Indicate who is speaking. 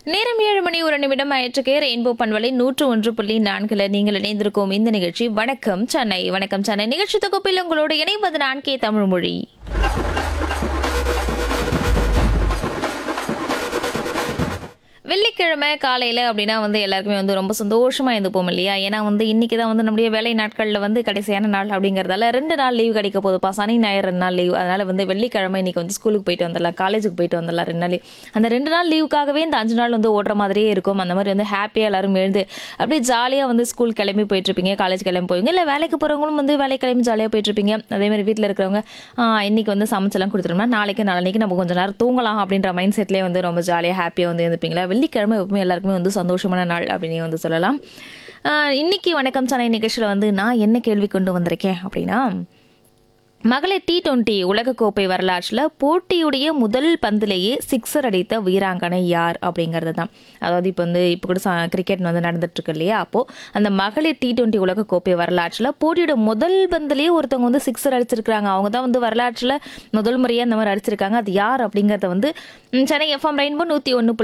Speaker 1: நேரம் ஏழு மணி ஒரு நிமிடம் ஆயிற்றுக்கு ரெயின்போ பண்பலை நூற்று ஒன்று புள்ளி நான்குல நீங்கள் இணைந்திருக்கும் இந்த நிகழ்ச்சி வணக்கம் சென்னை வணக்கம் சென்னை நிகழ்ச்சி தொகுப்பில் உங்களோடு இணைவது நான் கே தமிழ் மொழி வெள்ளிக்கிழமை காலையில் அப்படின்னா வந்து எல்லாருக்குமே வந்து ரொம்ப சந்தோஷமாக இருந்துப்போம் இல்லையா ஏன்னா வந்து இன்னைக்கு தான் வந்து நம்முடைய வேலை நாட்களில் வந்து கடைசியான நாள் அப்படிங்கிறதால ரெண்டு நாள் லீவ் கிடைக்க போகுதுப்பா சனி ஞாயிறு ரெண்டு நாள் லீவ் அதனால வந்து வெள்ளிக்கிழமை இன்னைக்கு வந்து ஸ்கூலுக்கு போயிட்டு வந்துடலாம் காலேஜுக்கு போயிட்டு வந்துடலாம் ரெண்டு நாள் அந்த ரெண்டு நாள் லீவுக்காகவே இந்த அஞ்சு நாள் வந்து ஓடுற மாதிரியே இருக்கும் அந்த மாதிரி வந்து ஹாப்பியாக எல்லாரும் எழுந்து அப்படியே ஜாலியாக வந்து ஸ்கூல் கிளம்பி போயிட்டு இருப்பீங்க காலேஜ் கிளம்பி போவீங்க இல்லை வேலைக்கு போகிறவங்களும் வந்து வேலை கிளம்பி ஜாலியாக போயிட்டு இருப்பீங்க அதே மாதிரி வீட்டில் இருக்கிறவங்க ஆ, இன்னைக்கு வந்து சமைச்செல்லாம் கொடுத்துட்டோம்னா நாளைக்கு நாளைக்கு நம்ம கொஞ்சம் நேரம் தூங்கலாம் அப்படின்ற மைண்ட் செட்லேயே வந்து ரொம்ப ஜாலியாக ஹாப்பியாக வந்து இருந்துப்பீங்களா வெள்ளிக்கிழமை எப்பவுமே எல்லாருக்குமே வந்து சந்தோஷமான நாள் அப்படின்னு வந்து சொல்லலாம் ஆ, இன்னைக்கு வணக்கம் சனை நிகழ்ச்சியில் வந்து நான் என்ன கேள்வி கொண்டு வந்திருக்கேன் அப்படின்னா மகளிர் டி டுவெண்ட்டி உலகக்கோப்பை வரலாற்றில் போட்டியுடைய முதல் பந்திலேயே சிக்ஸர் அடித்த வீராங்கனை யார் அப்படிங்கிறது தான் அதாவது இப்போ வந்து இப்போ கூட ச- கிரிக்கெட் வந்து நடந்துட்டு இருக்கு இல்லையா அப்போது அந்த மகளிர் டி டுவெண்ட்டி உலகக்கோப்பை வரலாற்றில் போட்டியோட முதல் பந்திலேயே ஒருத்தவங்க வந்து சிக்ஸர் அடிச்சிருக்காங்க அவங்க தான் வந்து வரலாற்றில் முதல் முறையாக இந்த மாதிரி அடிச்சிருக்காங்க அது யார் அப்படிங்கிறத வந்து ம், சென்னை எஃப்எம் ரெயின்போ நூற்றி ஒன்று